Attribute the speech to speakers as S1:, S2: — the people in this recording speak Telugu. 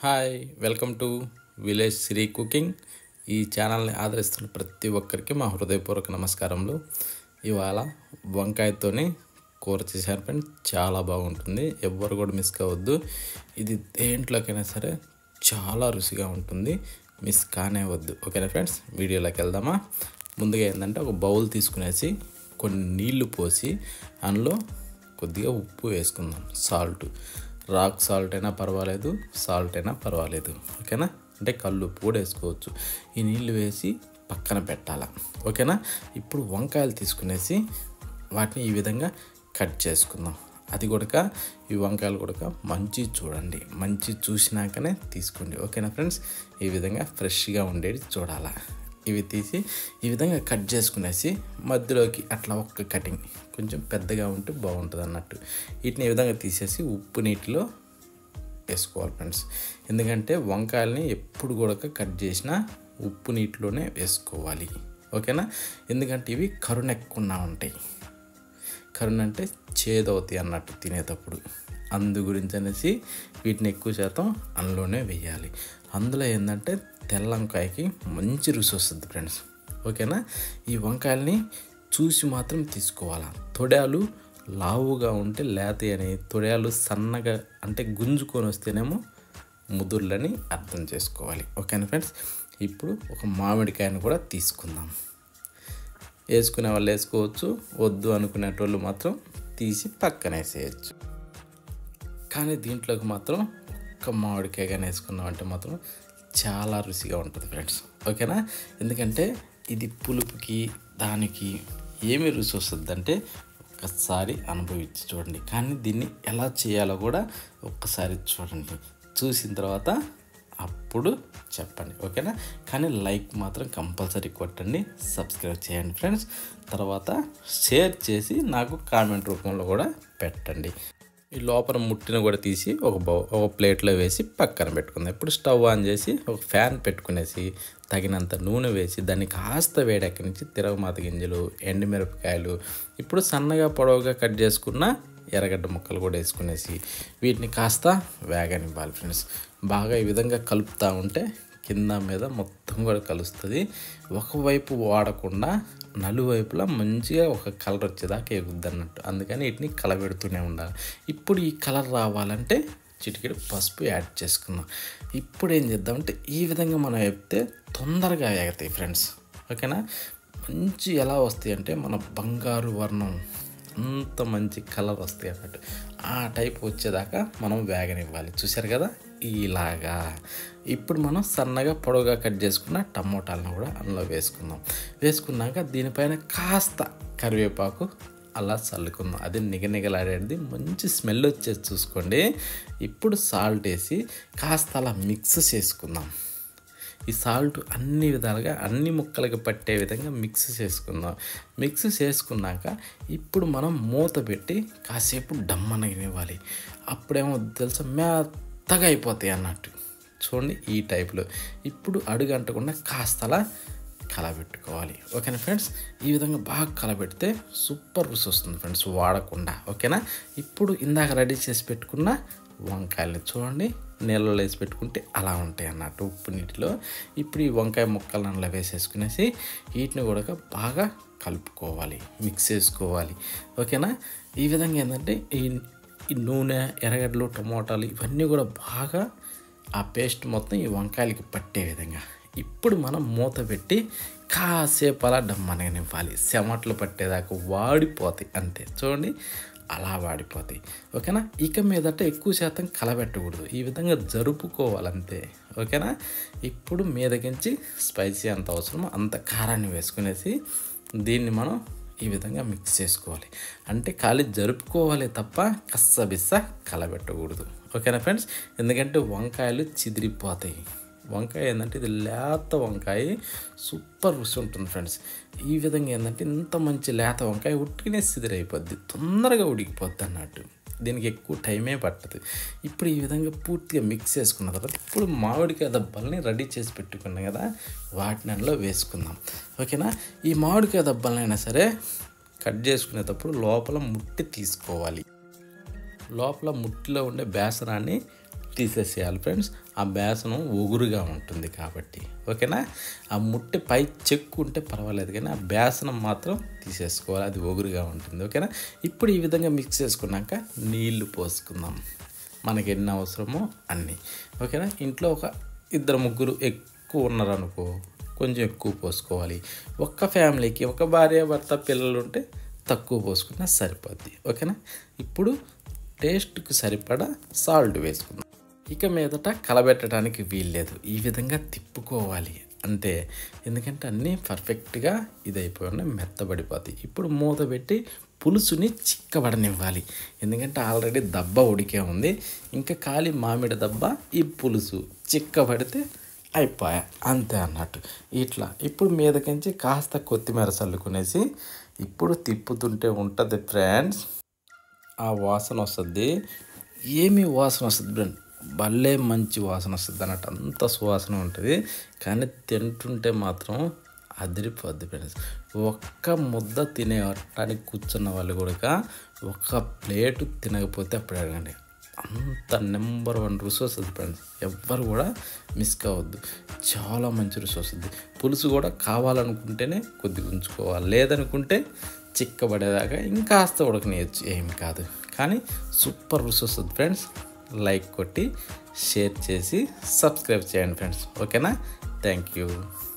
S1: hi welcome to village Sri cooking ఈ ఛానల్ని ఆదరిస్తున్న ప్రతి ఒక్కరికి మా హృదయపూర్వక నమస్కారములు ఇవాళ వంకాయతోని కూర చేశారు ఫ్రెండ్ చాలా బాగుంటుంది ఎవ్వరు కూడా మిస్ కావద్దు ఇది దేంట్లోకైనా సరే చాలా రుచిగా ఉంటుంది మిస్ కానే వద్దు ఓకేనా ఫ్రెండ్స్ వీడియోలోకి వెళ్దామా ముందుగా ఏంటంటే ఒక బౌల్ తీసుకునేసి కొన్ని నీళ్లు పోసి అందులో కొద్దిగా ఉప్పు వేసుకుందాం సాల్ట్ రాక్ సాల్ట్ అయినా పర్వాలేదు సాల్ట్ అయినా పర్వాలేదు ఓకేనా అంటే కళ్ళు ఉప్పు కూడా వేసుకోవచ్చు ఈ నీళ్ళు వేసి పక్కన పెట్టాల ఓకేనా ఇప్పుడు వంకాయలు తీసుకునేసి వాటిని ఈ విధంగా కట్ చేసుకుందాం అది కూడా ఈ వంకాయలు కూడా మంచి చూడండి మంచి చూసినాకనే తీసుకోండి ఓకేనా ఫ్రెండ్స్ ఈ విధంగా ఫ్రెష్గా ఉండేది చూడాలా ఇవి తీసి ఈ విధంగా కట్ చేసుకునేసి మధ్యలోకి అట్లా ఒక్క కటింగ్ కొంచెం పెద్దగా ఉంటే బాగుంటుంది అన్నట్టు వీటిని ఈ విధంగా తీసేసి ఉప్పు నీటిలో వేసుకోవాలి ఫ్రెండ్స్ ఎందుకంటే వంకాయలని ఎప్పుడు కూడా కట్ చేసినా ఉప్పు నీటిలోనే వేసుకోవాలి ఓకేనా ఎందుకంటే ఇవి కరుణెక్కున్నా ఉంటాయి కరుణ అంటే చేదవుతాయి అన్నట్టు తినేటప్పుడు అందు గురించి అనేసి వీటిని ఎక్కువ శాతం అందులోనే వేయాలి అందులో ఏంటంటే తెల్ల వంకాయకి మంచి రుచి వస్తుంది ఫ్రెండ్స్ ఓకేనా ఈ వంకాయల్ని చూసి మాత్రం తీసుకోవాలా తొడాలు లావుగా ఉంటే లేత అని తొడాలు సన్నగా అంటే గుంజుకొని వస్తేనేమో ముదుర్లని అర్థం చేసుకోవాలి ఓకేనా ఫ్రెండ్స్ ఇప్పుడు ఒక మామిడికాయను కూడా తీసుకుందాం వేసుకునే వాళ్ళు వేసుకోవచ్చు వద్దు అనుకునేటోళ్ళు మాత్రం తీసి పక్కన వేసేయచ్చు కానీ దీంట్లోకి మాత్రం ఒక్క మామిడికాయ కానీ వేసుకున్నామంటే మాత్రం చాలా రుచిగా ఉంటుంది ఫ్రెండ్స్ ఓకేనా ఎందుకంటే ఇది పులుపుకి దానికి ఏమి రుచి వస్తుంది అంటే ఒక్కసారి అనుభవించి చూడండి కానీ దీన్ని ఎలా చేయాలో కూడా ఒక్కసారి చూడండి చూసిన తర్వాత అప్పుడు చెప్పండి ఓకేనా కానీ లైక్ మాత్రం కంపల్సరీ కొట్టండి సబ్స్క్రైబ్ చేయండి ఫ్రెండ్స్ తర్వాత షేర్ చేసి నాకు కామెంట్ రూపంలో కూడా పెట్టండి ఈ లోపల ముట్టిన కూడా తీసి ఒక బౌ ఒక ప్లేట్లో వేసి పక్కన పెట్టుకుందాం ఇప్పుడు స్టవ్ ఆన్ చేసి ఒక ఫ్యాన్ పెట్టుకునేసి తగినంత నూనె వేసి దాన్ని కాస్త వేడెక్కనిచ్చి తిరగమాత గింజలు ఎండుమిరపకాయలు ఇప్పుడు సన్నగా పొడవుగా కట్ చేసుకున్న ఎర్రగడ్డ ముక్కలు కూడా వేసుకునేసి వీటిని కాస్త వేగనివ్వాలి ఫ్రెండ్స్ బాగా ఈ విధంగా కలుపుతూ ఉంటే కింద మీద మొత్తం కూడా కలుస్తుంది ఒకవైపు వాడకుండా నలువైపులా మంచిగా ఒక కలర్ వచ్చేదాకా ఎగుద్ది అన్నట్టు అందుకని వీటిని కలబెడుతూనే ఉండాలి ఇప్పుడు ఈ కలర్ రావాలంటే చిటికెడు పసుపు యాడ్ చేసుకుందాం ఇప్పుడు ఏం చేద్దామంటే ఈ విధంగా మనం వేపితే తొందరగా ఎగుతాయి ఫ్రెండ్స్ ఓకేనా మంచి ఎలా వస్తాయి అంటే మన బంగారు వర్ణం అంత మంచి కలర్ వస్తాయి అన్నట్టు ఆ టైప్ వచ్చేదాకా మనం వేగనివ్వాలి చూసారు కదా ఇలాగా ఇప్పుడు మనం సన్నగా పొడవుగా కట్ చేసుకున్న టమోటాలను కూడా అందులో వేసుకుందాం వేసుకున్నాక దీనిపైన కాస్త కరివేపాకు అలా చల్లుకుందాం అది నిగనిగలాడేది మంచి స్మెల్ వచ్చేది చూసుకోండి ఇప్పుడు సాల్ట్ వేసి కాస్త అలా మిక్స్ చేసుకుందాం ఈ సాల్ట్ అన్ని విధాలుగా అన్ని ముక్కలకి పట్టే విధంగా మిక్స్ చేసుకుందాం మిక్స్ చేసుకున్నాక ఇప్పుడు మనం మూత పెట్టి కాసేపు డమ్మనగినివ్వాలి అప్పుడేమో తెలుసా మెత్తగా అయిపోతాయి అన్నట్టు చూడండి ఈ టైప్లో ఇప్పుడు అడుగు అంటకుండా కాస్త అలా కలబెట్టుకోవాలి ఓకేనా ఫ్రెండ్స్ ఈ విధంగా బాగా కలబెడితే సూపర్ రుచి వస్తుంది ఫ్రెండ్స్ వాడకుండా ఓకేనా ఇప్పుడు ఇందాక రెడీ చేసి పెట్టుకున్న వంకాయలు చూడండి నీళ్ళలో వేసి పెట్టుకుంటే అలా ఉంటాయి అన్నట్టు ఉప్పు నీటిలో ఇప్పుడు ఈ వంకాయ ముక్కలను అందులో వేసేసుకునేసి వీటిని కూడా బాగా కలుపుకోవాలి మిక్స్ చేసుకోవాలి ఓకేనా ఈ విధంగా ఏంటంటే ఈ ఈ నూనె ఎర్రగడ్డలు టమోటాలు ఇవన్నీ కూడా బాగా ఆ పేస్ట్ మొత్తం ఈ వంకాయలకి పట్టే విధంగా ఇప్పుడు మనం మూత పెట్టి కాసేపు అలా డమ్మనగనివ్వాలి చెమట్లు పట్టేదాకా వాడిపోతాయి అంతే చూడండి అలా వాడిపోతాయి ఓకేనా ఇక మీదట ఎక్కువ శాతం కలబెట్టకూడదు ఈ విధంగా జరుపుకోవాలంతే ఓకేనా ఇప్పుడు మీదకించి స్పైసీ అంత అవసరమో అంత కారాన్ని వేసుకునేసి దీన్ని మనం ఈ విధంగా మిక్స్ చేసుకోవాలి అంటే ఖాళీ జరుపుకోవాలి తప్ప కస్సబిస్స కలబెట్టకూడదు ఓకేనా ఫ్రెండ్స్ ఎందుకంటే వంకాయలు చిదిరిపోతాయి వంకాయ ఏంటంటే ఇది లేత వంకాయ సూపర్ రుచి ఉంటుంది ఫ్రెండ్స్ ఈ విధంగా ఏంటంటే ఇంత మంచి లేత వంకాయ ఉట్టినే సిదిరైపోద్ది తొందరగా ఉడికిపోద్ది అన్నట్టు దీనికి ఎక్కువ టైమే పట్టదు ఇప్పుడు ఈ విధంగా పూర్తిగా మిక్స్ చేసుకున్న తర్వాత ఇప్పుడు మామిడికాయ దబ్బల్ని రెడీ చేసి పెట్టుకున్నాం కదా వాటిని అందులో వేసుకుందాం ఓకేనా ఈ మామిడికాయ దబ్బలనైనా సరే కట్ చేసుకునేటప్పుడు లోపల ముట్టి తీసుకోవాలి లోపల ముట్టిలో ఉండే బేసనాన్ని తీసేసేయాలి ఫ్రెండ్స్ ఆ బేసనం ఒగురుగా ఉంటుంది కాబట్టి ఓకేనా ఆ ముట్టె పై చెక్కు ఉంటే పర్వాలేదు కానీ ఆ బేసనం మాత్రం తీసేసుకోవాలి అది ఒగురుగా ఉంటుంది ఓకేనా ఇప్పుడు ఈ విధంగా మిక్స్ చేసుకున్నాక నీళ్లు పోసుకుందాం మనకి ఎన్ని అవసరమో అన్నీ ఓకేనా ఇంట్లో ఒక ఇద్దరు ముగ్గురు ఎక్కువ ఉన్నారనుకో కొంచెం ఎక్కువ పోసుకోవాలి ఒక్క ఫ్యామిలీకి ఒక భార్య భర్త పిల్లలు ఉంటే తక్కువ పోసుకున్నా సరిపోద్ది ఓకేనా ఇప్పుడు టేస్ట్కి సరిపడా సాల్ట్ వేసుకుందాం ఇక మీదట కలబెట్టడానికి వీల్లేదు ఈ విధంగా తిప్పుకోవాలి అంతే ఎందుకంటే అన్నీ పర్ఫెక్ట్గా ఇదైపోయి ఉన్నాయి మెత్తబడిపోతాయి ఇప్పుడు మూత పెట్టి పులుసుని చిక్కబడనివ్వాలి ఎందుకంటే ఆల్రెడీ దబ్బ ఉడికే ఉంది ఇంకా ఖాళీ మామిడి దబ్బ ఈ పులుసు చిక్కబడితే అయిపోయా అంతే అన్నట్టు ఇట్లా ఇప్పుడు మీదకించి కాస్త కొత్తిమీర చల్లుకునేసి ఇప్పుడు తిప్పుతుంటే ఉంటుంది ఫ్రెండ్స్ ఆ వాసన వస్తుంది ఏమి వాసన వస్తుంది ఫ్రెండ్ భలే మంచి వాసన వస్తుంది అన్నట్టు అంత సువాసన ఉంటుంది కానీ తింటుంటే మాత్రం అదిరిపోద్ది ఫ్రెండ్స్ ఒక్క ముద్ద తినేటానికి కూర్చున్న వాళ్ళు కూడా ఒక్క ప్లేటు తినకపోతే అప్పుడు అడగండి అంత నెంబర్ వన్ రుచి వస్తుంది ఫ్రెండ్స్ ఎవ్వరు కూడా మిస్ కావద్దు చాలా మంచి రుచి వస్తుంది పులుసు కూడా కావాలనుకుంటేనే కొద్దిగా ఉంచుకోవాలి లేదనుకుంటే చిక్కబడేదాకా ఇంకాస్త ఉడకనేయచ్చు ఏమి కాదు కానీ సూపర్ రుచి వస్తుంది ఫ్రెండ్స్ లైక్ కొట్టి షేర్ చేసి సబ్స్క్రైబ్ చేయండి ఫ్రెండ్స్ ఓకేనా థ్యాంక్ యూ